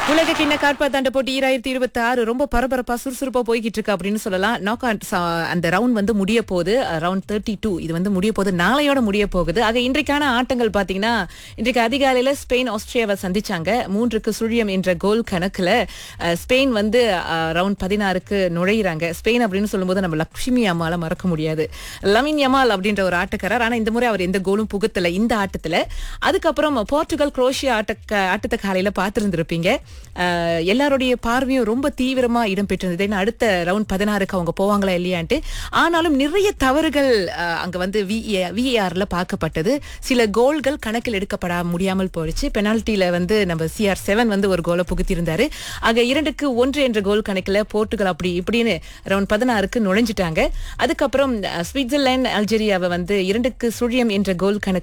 உலக கிண்ண காற்பந்தாண்ட போட்டி ஈராயிரத்தி இருபத்தி ஆறு ரொம்ப பரபரப்பா சுறுசுறுப்பா போய்கிட்டு இருக்கு அப்படின்னு சொல்லலாம் நாக் அந்த ரவுண்ட் வந்து முடிய போகுது ரவுண்ட் தேர்ட்டி டூ இது வந்து முடிய போகுது நாளையோட முடிய போகுது ஆக இன்றைக்கான ஆட்டங்கள் பாத்தீங்கன்னா இன்றைக்கு அதிகாலையில ஸ்பெயின் ஆஸ்திரேலியாவை சந்திச்சாங்க மூன்றுக்கு சுழியம் என்ற கோல் கணக்குல அஹ், ஸ்பெயின் வந்து ரவுண்ட் பதினாறுக்கு நுழையிறாங்க ஸ்பெயின் அப்படின்னு சொல்லும்போது நம்ம லக்ஷ்மி அம்மால மறக்க முடியாது லமின் யமால் அப்படின்ற ஒரு ஆட்டக்காரர் ஆனா இந்த முறை அவர் எந்த கோலும் புகுத்தல இந்த ஆட்டத்துல அதுக்கப்புறம் போர்ச்சுகல் குரோஷியா ஆட்ட ஆட்டத்தை காலையில பார்த்திருந்திருப்பீங்க அஹ், எல்லாருடைய பார்வையும் ரொம்ப தீவிரமா இடம்பெற்றிருந்தது ஏன்னா அடுத்த ரவுண்ட் பதினாறுக்கு அவங்க போவாங்களா இல்லையான்ட்டு ஆனாலும் நிறைய தவறுகள் அஹ், அங்க வந்து விஏஆர்ல பார்க்கப்பட்டது சில கோல்கள் கணக்கில் எடுக்கப்பட முடியாமல் போயிடுச்சு பெனால்ட்டில வந்து நம்ம சிஆர் செவன் வந்து ஒரு கோலை புகுத்தியிருந்தாரு ஆக இரண்டுக்கு ஒன்று என்ற கோல் கணக்குல போர்ட்டுகல் அப்படி இப்படின்னு ரவுண்ட் பதினாறுக்கு நுழைஞ்சிட்டாங்க அதுக்கப்புறம் அஹ், சுவிட்சர்லாந்து அல்ஜீரியாவை வந்து இரண்டுக்கு சுழியம் என்ற கோல் கணக்கு